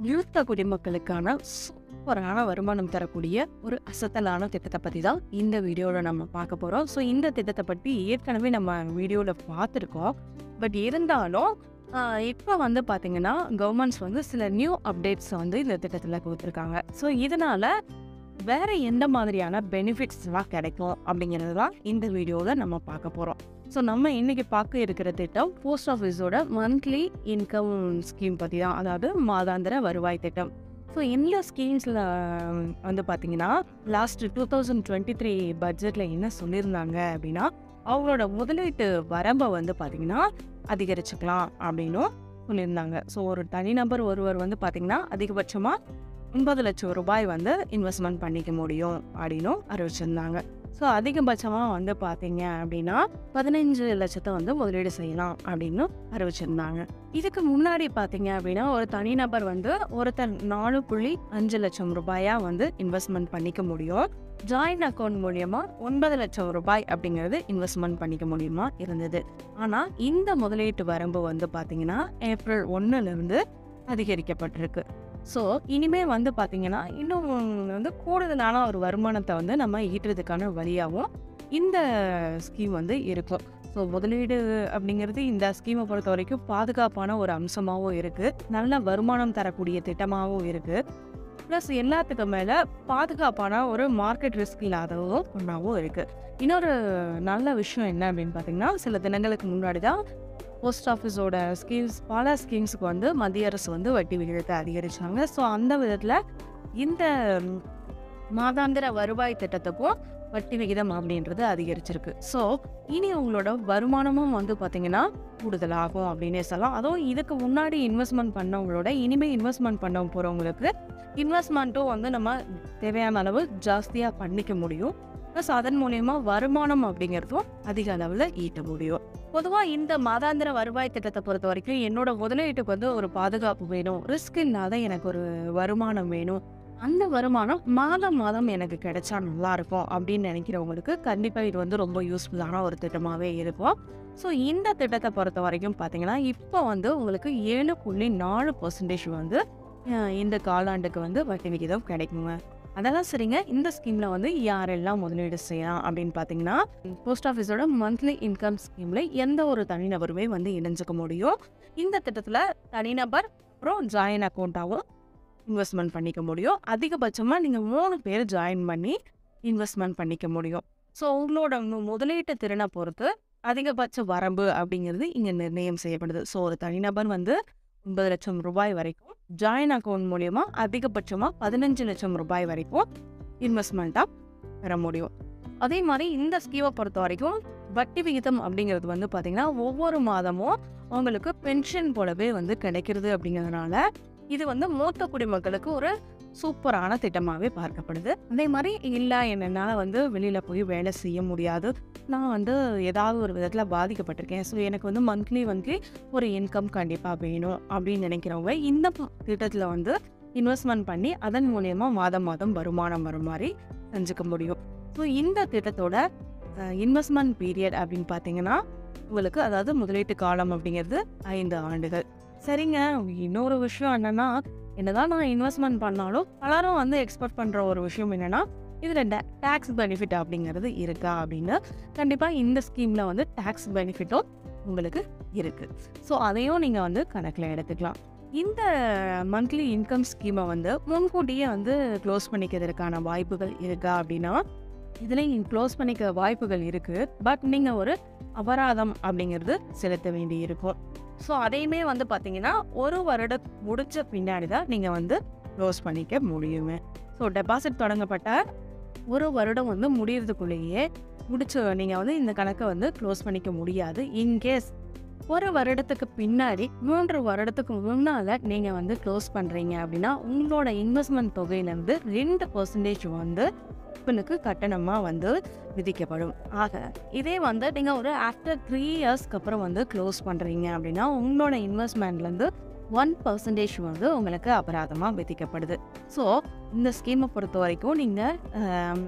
மூத்த குடிமக்களுக்கான சூப்பரான வருமானம் தரக்கூடிய ஒரு அசத்தலான திட்டத்தை பற்றி தான் இந்த வீடியோவில் நம்ம பார்க்க போகிறோம் ஸோ இந்த திட்டத்தை பற்றி ஏற்கனவே நம்ம வீடியோவில் பார்த்துருக்கோம் பட் இருந்தாலும் இப்போ வந்து பார்த்தீங்கன்னா கவர்மெண்ட்ஸ் வந்து சில நியூ அப்டேட்ஸ் வந்து இந்த திட்டத்தில் கொடுத்துருக்காங்க ஸோ இதனால் வேற எந்த மாதிரியான பெனிஃபிட்ஸ்லாம் கிடைக்கும் அப்படிங்கிறது தான் இந்த வீடியோவில் நம்ம பார்க்க போகிறோம் ஸோ நம்ம இன்னைக்கு பார்க்க இருக்கிற திட்டம் போஸ்ட் ஆஃபீஸோட மந்த்லி இன்கம் ஸ்கீம் பற்றி தான் அதாவது மாதாந்திர வருவாய் திட்டம் ஸோ இந்த ஸ்கீம்ஸில் வந்து பார்த்தீங்கன்னா last two thousand twenty three பட்ஜெட்டில் என்ன சொல்லியிருந்தாங்க அப்படின்னா அவங்களோட முதலீட்டு வரம்பை வந்து பார்த்தீங்கன்னா அதிகரிச்சுக்கலாம் அப்படின்னும் சொல்லியிருந்தாங்க ஸோ ஒரு தனிநபர் ஒருவர் வந்து பார்த்தீங்கன்னா அதிகபட்சமாக ஒன்பது லட்சம் ரூபாய் வந்து இன்வெஸ்ட்மெண்ட் பண்ணிக்க முடியும் அப்படின்னும் அறிவிச்சிருந்தாங்க ஸோ அதிகபட்சமாக வந்து பார்த்தீங்க அப்படின்னா பதினஞ்சு லட்சத்தை வந்து முதலீடு செய்யலாம் அப்படின்னு அறிவிச்சிருந்தாங்க இதுக்கு முன்னாடி பார்த்தீங்க அப்படின்னா ஒரு தனிநபர் வந்து ஒருத்தர் நாலு புள்ளி அஞ்சு லட்சம் ரூபாயா வந்து இன்வெஸ்ட்மெண்ட் பண்ணிக்க முடியும் ஜாயிண்ட் அக்கௌண்ட் மூலியமா ஒன்பது லட்சம் ரூபாய் அப்படிங்கிறது இன்வெஸ்ட்மெண்ட் பண்ணிக்க முடியுமா இருந்தது ஆனால் இந்த முதலீட்டு வரம்பு வந்து பார்த்தீங்கன்னா ஏப்ரல் ஒன்றுலேருந்து அதிகரிக்கப்பட்டிருக்கு ஸோ இனிமே வந்து பார்த்தீங்கன்னா இன்னும் வந்து கூடுதலான ஒரு வருமானத்தை வந்து நம்ம ஈட்டுறதுக்கான வழியாகவும் இந்த ஸ்கீம் வந்து இருக்கும் ஸோ முதலீடு அப்படிங்கிறது இந்த ஸ்கீமை பொறுத்த வரைக்கும் பாதுகாப்பான ஒரு அம்சமாகவும் இருக்குது நல்ல வருமானம் தரக்கூடிய திட்டமாகவும் இருக்குது ப்ளஸ் எல்லாத்துக்கு மேலே பாதுகாப்பான ஒரு மார்க்கெட் ரிஸ்க் இல்லாதவும் ஒன்றாவும் இருக்குது இன்னொரு நல்ல விஷயம் என்ன அப்படின்னு பார்த்தீங்கன்னா சில தினங்களுக்கு முன்னாடி தான் போஸ்ட் ஆஃபீஸோட ஸ்கீம்ஸ் பல ஸ்கீம்ஸுக்கு வந்து மத்திய அரசு வந்து வட்டி விகிதத்தை அதிகரிச்சாங்க ஸோ அந்த விதத்தில் இந்த ம், மாதாந்திர வருவாய் திட்டத்துக்கும் வட்டி விகிதம் அப்படின்றது அதிகரிச்சிருக்கு ஸோ இனி உங்களோட வருமானமும் வந்து பார்த்தீங்கன்னா கூடுதலாகும் அப்படின்னே சொல்லலாம் அதுவும் இதுக்கு முன்னாடி இன்வெஸ்ட்மெண்ட் பண்ணவங்களோட இனிமேல் இன்வெஸ்ட்மெண்ட் பண்ண போகிறவங்களுக்கு இன்வெஸ்ட்மெண்ட்டும் வந்து நம்ம தேவையான அளவு ஜாஸ்தியாக பண்ணிக்க முடியும் ப்ளஸ் அதன் மூலயமா வருமானம் அப்படிங்கிறதும் அதிக அளவில் ஈட்ட முடியும் பொதுவாக இந்த மாதாந்திர வருவாய் திட்டத்தை பொறுத்த வரைக்கும் என்னோட முதலீட்டுக்கு வந்து ஒரு பாதுகாப்பு வேணும் ரிஸ்க் இல்லாத எனக்கு ஒரு வருமானம் வேணும் அந்த வருமானம் மாதம் மாதம் எனக்கு கிடைச்சா நல்லா இருக்கும் அப்படின்னு நினைக்கிறவங்களுக்கு கண்டிப்பாக இது வந்து ரொம்ப யூஸ்ஃபுல்லான ஒரு திட்டமாகவே இருக்கும் ஸோ இந்த திட்டத்தை பொறுத்த வரைக்கும் பார்த்தீங்கன்னா இப்போ வந்து உங்களுக்கு ஏழு புள்ளி நாலு பர்சன்டேஜ் வந்து அஹ், இந்த காலாண்டுக்கு வந்து வட்டி விகிதம் கிடைக்குங்க அதெல்லாம் சரிங்க இந்த ஸ்கீமில் வந்து யாரெல்லாம் முதலீடு செய்யலாம் அப்படின்னு பார்த்தீங்கன்னா போஸ்ட் ஆஃபீஸோட மந்த்லி இன்கம் ஸ்கீமில் எந்த ஒரு தனிநபருமே வந்து இணைஞ்சுக்க முடியும் இந்த திட்டத்தில் தனிநபர் அப்புறம் ஜாயின் அக்கௌண்ட்டாகவும் இன்வெஸ்ட்மெண்ட் பண்ணிக்க முடியும் அதிகபட்சமாக நீங்கள் மூணு பேர் ஜாயின் பண்ணி இன்வெஸ்ட்மெண்ட் பண்ணிக்க முடியும் ஸோ உங்களோட மு- முதலீட்டு திறனை பொறுத்து அதிகபட்ச வரம்பு அப்படிங்கிறது இங்கே நிர்ணயம் செய்யப்படுது ஸோ ஒரு தனிநபர் வந்து ஒன்பது லட்சம் ரூபாய் வரைக்கும் ஜாயின் அக்கௌண்ட் மூலியமா அதிகபட்சமாக பதினஞ்சு லட்சம் ரூபாய் வரைக்கும் இன்வெஸ்ட்மெண்ட்டாக பெற முடியும் அதே மாதிரி இந்த ஸ்கீமை பொறுத்த வரைக்கும் வட்டி விகிதம் அப்படிங்கிறது வந்து பார்த்திங்கன்னா ஒவ்வொரு மாதமும் அவங்களுக்கு பென்ஷன் போலவே வந்து கிடைக்கிறது அப்படிங்கிறதுனால இது வந்து மூத்த குடிமக்களுக்கு ஒரு சூப்பரான திட்டமாகவே பார்க்கப்படுது அதே மாதிரி இல்லை என்னால் வந்து வெளியில் போய் வேலை செய்ய முடியாது நான் வந்து ஏதாவது ஒரு விதத்தில் பாதிக்கப்பட்டிருக்கேன் ஸோ எனக்கு வந்து மந்த்லி வந்து ஒரு இன்கம் கண்டிப்பாக வேணும் அப்படின்னு நினைக்கிறவங்க இந்த ப- திட்டத்தில் வந்து இன்வெஸ்ட்மெண்ட் பண்ணி அதன் மூலயமா மாதம் மாதம் வருமானம் வரும் மாதிரி செஞ்சுக்க முடியும் ஸோ இந்த திட்டத்தோட இன்வெஸ்ட்மெண்ட் பீரியட் அப்படின்னு பார்த்தீங்கன்னா உங்களுக்கு அதாவது முதலீட்டு காலம் அப்படிங்கிறது ஐந்து ஆண்டுகள் சரிங்க இன்னொரு விஷயம் என்னன்னா என்னதான் நான் இன்வெஸ்ட்மெண்ட் பண்ணாலும் பலரும் வந்து எக்ஸ்பெக்ட் பண்ணுற ஒரு விஷயம் என்னன்னா இதில் டேக்ஸ் பெனிஃபிட் அப்படிங்கிறது இருக்கா அப்படின்னு கண்டிப்பாக இந்த ஸ்கீமில் வந்து டேக்ஸ் பெனிஃபிட்டும் உங்களுக்கு இருக்குது ஸோ அதையும் நீங்கள் வந்து கணக்கில் எடுத்துக்கலாம் இந்த மந்த்லி இன்கம் ஸ்கீமை வந்து முன்கூட்டியே வந்து க்ளோஸ் பண்ணிக்கிறதுக்கான வாய்ப்புகள் இருக்கா அப்படின்னா இதில் நீங்கள் க்ளோஸ் பண்ணிக்க வாய்ப்புகள் இருக்குது பட் நீங்கள் ஒரு அபராதம் அப்படிங்கிறது செலுத்த வேண்டி இருக்கும் ஸோ அதையுமே வந்து பார்த்தீங்கன்னா ஒரு வருடம் முடிச்ச பின்னாடி தான் நீங்கள் வந்து க்ளோஸ் பண்ணிக்க முடியுங்க ஸோ டெபாசிட் தொடங்கப்பட்ட ஒரு வருடம் வந்து முடியறதுக்குள்ளேயே முடிச்சு நீங்கள் வந்து இந்த கணக்கை வந்து க்ளோஸ் பண்ணிக்க முடியாது இன்கேஸ் ஒரு வருடத்துக்கு பின்னாடி மூன்று வருடத்துக்கு முன்னால் நீங்கள் வந்து க்ளோஸ் பண்ணுறீங்க அப்படின்னா உங்களோட இன்வெஸ்ட்மெண்ட் தொகையிலேருந்து ரெண்டு பர்சன்டேஜ் வந்து உங்களுக்கு கட்டணமாக வந்து விதிக்கப்படும் ஆக இதே வந்து நீங்கள் ஒரு ஆஃப்டர் த்ரீ இயர்ஸ்க்கு அப்புறம் வந்து க்ளோஸ் பண்ணுறீங்க அப்படின்னா உங்களோட இன்வெஸ்ட்மெண்ட்லேருந்து ஒன் பர்சன்டேஜ் வந்து உங்களுக்கு அபராதமாக விதிக்கப்படுது ஸோ இந்த ஸ்கீமை பொறுத்த வரைக்கும் நீங்கள்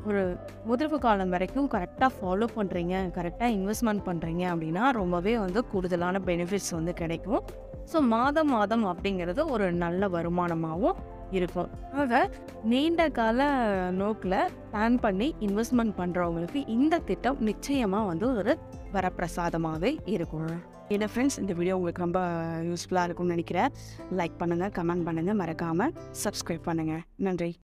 ஒரு முதிர்வு காலம் வரைக்கும் கரெக்டாக ஃபாலோ பண்ணுறீங்க கரெக்டாக இன்வெஸ்ட்மெண்ட் பண்ணுறீங்க அப்படின்னா ரொம்பவே வந்து கூடுதலான பெனிஃபிட்ஸ் வந்து கிடைக்கும் ஸோ மாதம் மாதம் அப்படிங்கிறது ஒரு நல்ல வருமானமாகவும் இருக்கும் ஆக நீண்ட கால நோக்கில் பிளான் பண்ணி இன்வெஸ்ட்மெண்ட் பண்ணுறவங்களுக்கு இந்த திட்டம் நிச்சயமாக வந்து ஒரு வரப்பிரசாதமாகவே இருக்கும் என்ன ஃப்ரெண்ட்ஸ் இந்த வீடியோ உங்களுக்கு ரொம்ப யூஸ்ஃபுல்லாக இருக்கும்னு நினைக்கிறேன் லைக் பண்ணுங்கள் கமெண்ட் பண்ணுங்கள் மறக்காமல் சப்ஸ்கிரைப் பண்ணுங்கள் நன்றி